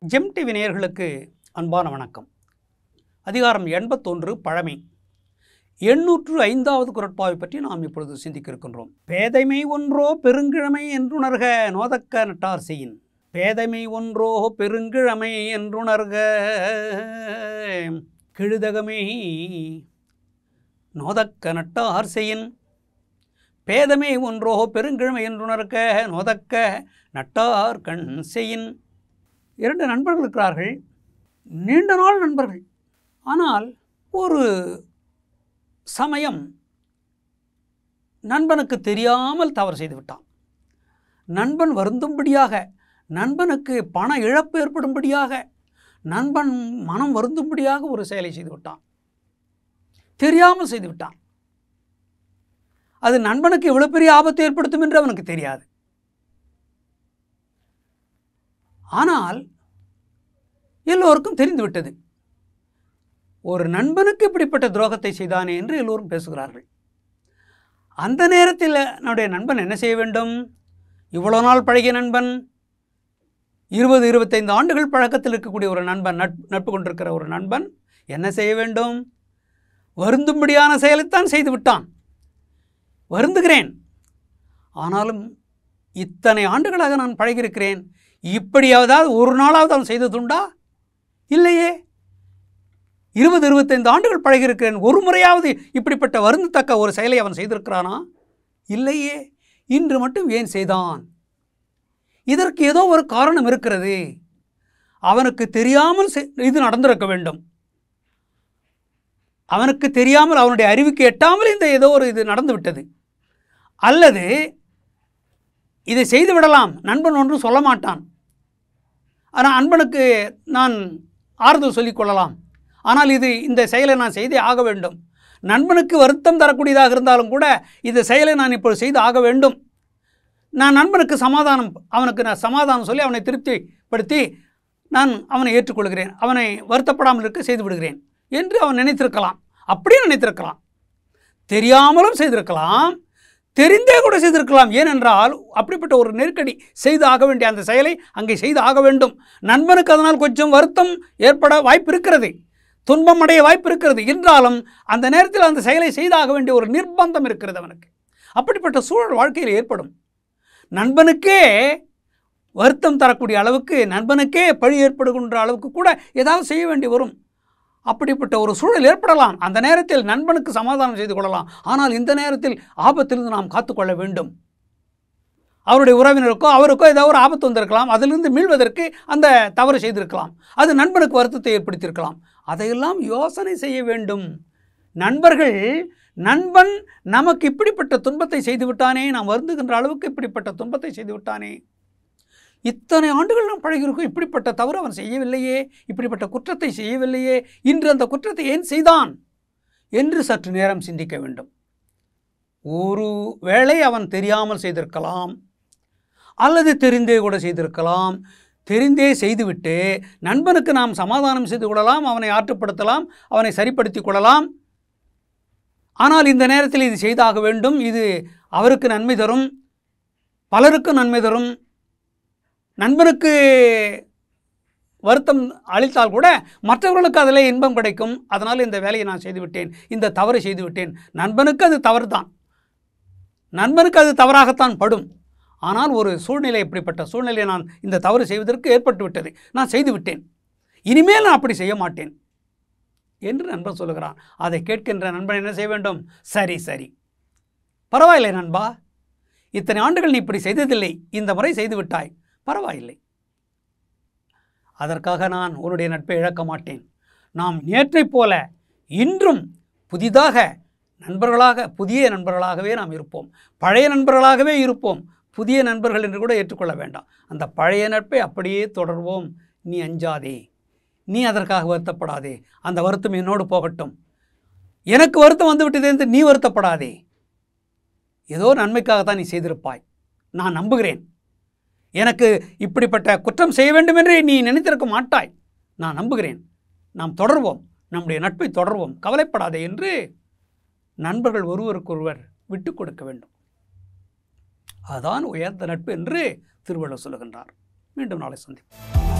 GeM TV நேயர்களுக்கு அன்பான வணக்கம் அதிகாரம் எண்பத்தொன்று பழமை எண்ணூற்று ஐந்தாவது குரட்பாவை பற்றி நாம் இப்பொழுது சிந்திக்க இருக்கின்றோம் பேதைமை ஒன்றோ பெருங்கிழமை என்றுணர்க நோதக்க நட்டார் செய்யின் பேதைமை ஒன்றோ பெருங்கிழமை என்றுணர்க கிழுதகமே நோதக்க நட்டார் செய்யின் பேதமே ஒன்றோ பெருங்கிழமை என்றுணர்க்க நோதக்க நட்டார் கண் செய்யின் இரண்டு நண்பர்கள் இருக்கிறார்கள் நீண்ட நாள் நண்பர்கள் ஆனால் ஒரு சமயம் நண்பனுக்கு தெரியாமல் தவறு செய்து விட்டான் நண்பன் வருந்தும்படியாக நண்பனுக்கு பண இழப்பு ஏற்படும்படியாக நண்பன் மனம் வருந்தும்படியாக ஒரு செயலை செய்து விட்டான் தெரியாமல் செய்து விட்டான் அது நண்பனுக்கு எவ்வளோ பெரிய ஆபத்தை ஏற்படுத்தும் என்று அவனுக்கு தெரியாது ஆனால் எல்லோருக்கும் தெரிந்துவிட்டது ஒரு நண்பனுக்கு இப்படிப்பட்ட துரோகத்தை செய்தானே என்று எல்லோரும் பேசுகிறார்கள் அந்த நேரத்தில் நம்முடைய நண்பன் என்ன செய்ய வேண்டும் இவ்வளோ நாள் பழகிய நண்பன் இருபது இருபத்தைந்து ஆண்டுகள் பழக்கத்தில் இருக்கக்கூடிய ஒரு நண்பன் நட்பு நட்பு கொண்டிருக்கிற ஒரு நண்பன் என்ன செய்ய வேண்டும் வருந்தும்படியான செயலைத்தான் செய்து விட்டான் வருந்துகிறேன் ஆனாலும் இத்தனை ஆண்டுகளாக நான் பழகியிருக்கிறேன் இப்படியாவதாவது ஒரு நாளாவது அவன் செய்ததுண்டா இல்லையே இருபது இருபத்தைந்து ஆண்டுகள் பழகியிருக்கிறேன் ஒரு முறையாவது இப்படிப்பட்ட வருந்தத்தக்க ஒரு செயலை அவன் செய்திருக்கிறானா இல்லையே இன்று மட்டும் ஏன் செய்தான் இதற்கு ஏதோ ஒரு காரணம் இருக்கிறது அவனுக்கு தெரியாமல் செ- இது நடந்திருக்க வேண்டும் அவனுக்கு தெரியாமல் அவனுடைய அறிவுக்கு எட்டாமல் இந்த ஏதோ ஒரு இது நடந்து விட்டது அல்லது இதை செய்து விடலாம் நண்பன் ஒன்றும் சொல்ல மாட்டான் ஆனால் அன்பனுக்கு நான் ஆறுதல் சொல்லிக் கொள்ளலாம் ஆனால் இது இந்த செயலை நான் செய்தே ஆக வேண்டும் நண்பனுக்கு வருத்தம் தரக்கூடியதாக இருந்தாலும் கூட இந்த செயலை நான் இப்பொழுது செய்து ஆக வேண்டும் நான் நண்பனுக்கு சமாதானம் அவனுக்கு நான் சமாதானம் சொல்லி அவனை திருப்திப்படுத்தி நான் அவனை ஏற்றுக்கொள்கிறேன் அவனை வருத்தப்படாமல் இருக்க செய்து விடுகிறேன் என்று அவன் நினைத்திருக்கலாம் அப்படியே நினைத்திருக்கலாம் தெரியாமலும் செய்திருக்கலாம் தெரிந்தே கூட செய்திருக்கலாம் ஏனென்றால் அப்படிப்பட்ட ஒரு நெருக்கடி செய்து ஆக வேண்டிய அந்த செயலை அங்கே செய்து ஆக வேண்டும் நண்பனுக்கு அதனால் கொஞ்சம் வருத்தம் ஏற்பட வாய்ப்பு இருக்கிறது துன்பம் அடைய வாய்ப்பு இருக்கிறது என்றாலும் அந்த நேரத்தில் அந்த செயலை செய்தாக வேண்டிய ஒரு நிர்பந்தம் இருக்கிறது அவனுக்கு அப்படிப்பட்ட சூழல் வாழ்க்கையில் ஏற்படும் நண்பனுக்கே வருத்தம் தரக்கூடிய அளவுக்கு நண்பனுக்கே பழி ஏற்படுகின்ற அளவுக்கு கூட ஏதாவது செய்ய வேண்டி வரும் அப்படிப்பட்ட ஒரு சூழல் ஏற்படலாம் அந்த நேரத்தில் நண்பனுக்கு சமாதானம் செய்து கொள்ளலாம் ஆனால் இந்த நேரத்தில் ஆபத்திலிருந்து நாம் காத்துக்கொள்ள வேண்டும் அவருடைய உறவினருக்கோ அவருக்கோ ஏதாவது ஒரு ஆபத்து வந்திருக்கலாம் அதிலிருந்து மீள்வதற்கு அந்த தவறு செய்திருக்கலாம் அது நண்பனுக்கு வருத்தத்தை ஏற்படுத்தியிருக்கலாம் அதையெல்லாம் யோசனை செய்ய வேண்டும் நண்பர்கள் நண்பன் நமக்கு இப்படிப்பட்ட துன்பத்தை செய்து விட்டானே நாம் வருந்துகின்ற அளவுக்கு இப்படிப்பட்ட துன்பத்தை செய்து விட்டானே இத்தனை ஆண்டுகள் நாம் பழகியிருக்கோம் இப்படிப்பட்ட தவறு அவன் செய்யவில்லையே இப்படிப்பட்ட குற்றத்தை செய்யவில்லையே இன்று அந்த குற்றத்தை ஏன் செய்தான் என்று சற்று நேரம் சிந்திக்க வேண்டும் ஒரு வேளை அவன் தெரியாமல் செய்திருக்கலாம் அல்லது தெரிந்தே கூட செய்திருக்கலாம் தெரிந்தே செய்துவிட்டு நண்பனுக்கு நாம் சமாதானம் செய்து கொள்ளலாம் அவனை ஆற்றுப்படுத்தலாம் அவனை சரிப்படுத்திக் கொள்ளலாம் ஆனால் இந்த நேரத்தில் இது செய்தாக வேண்டும் இது அவருக்கு நன்மை தரும் பலருக்கும் நன்மை தரும் நண்பனுக்கு வருத்தம் அளித்தால் கூட மற்றவர்களுக்கு அதில் இன்பம் கிடைக்கும் அதனால் இந்த வேலையை நான் செய்துவிட்டேன் இந்த தவறை செய்துவிட்டேன் நண்பனுக்கு அது தவறு தான் நண்பனுக்கு அது தவறாகத்தான் படும் ஆனால் ஒரு சூழ்நிலை இப்படிப்பட்ட சூழ்நிலை நான் இந்த தவறு செய்வதற்கு ஏற்பட்டு விட்டது நான் செய்து விட்டேன் இனிமேல் நான் அப்படி செய்ய மாட்டேன் என்று நண்பன் சொல்லுகிறான் அதை கேட்கின்ற நண்பன் என்ன செய்ய வேண்டும் சரி சரி பரவாயில்லை நண்பா இத்தனை ஆண்டுகள் நீ இப்படி செய்ததில்லை இந்த முறை செய்து விட்டாய் பரவாயில்லை அதற்காக நான் உன்னுடைய நட்பை இழக்க மாட்டேன் நாம் நேற்றைப் போல இன்றும் புதிதாக நண்பர்களாக புதிய நண்பர்களாகவே நாம் இருப்போம் பழைய நண்பர்களாகவே இருப்போம் புதிய நண்பர்கள் என்று கூட ஏற்றுக்கொள்ள வேண்டாம் அந்த பழைய நட்பை அப்படியே தொடர்வோம் நீ அஞ்சாதே நீ அதற்காக வருத்தப்படாதே அந்த வருத்தம் என்னோடு போகட்டும் எனக்கு வருத்தம் வந்து விட்டது என்று நீ வருத்தப்படாதே ஏதோ நன்மைக்காகத்தான் நீ செய்திருப்பாய் நான் நம்புகிறேன் எனக்கு இப்படிப்பட்ட குற்றம் செய்ய வேண்டும் என்று நீ நினைத்திருக்க மாட்டாய் நான் நம்புகிறேன் நாம் தொடர்வோம் நம்முடைய நட்பை தொடர்வோம் கவலைப்படாதே என்று நண்பர்கள் ஒருவருக்கொருவர் விட்டு கொடுக்க வேண்டும் அதான் உயர்ந்த நட்பு என்று திருவள்ளுவர் சொல்லுகின்றார் மீண்டும் நாளை சந்திப்போம்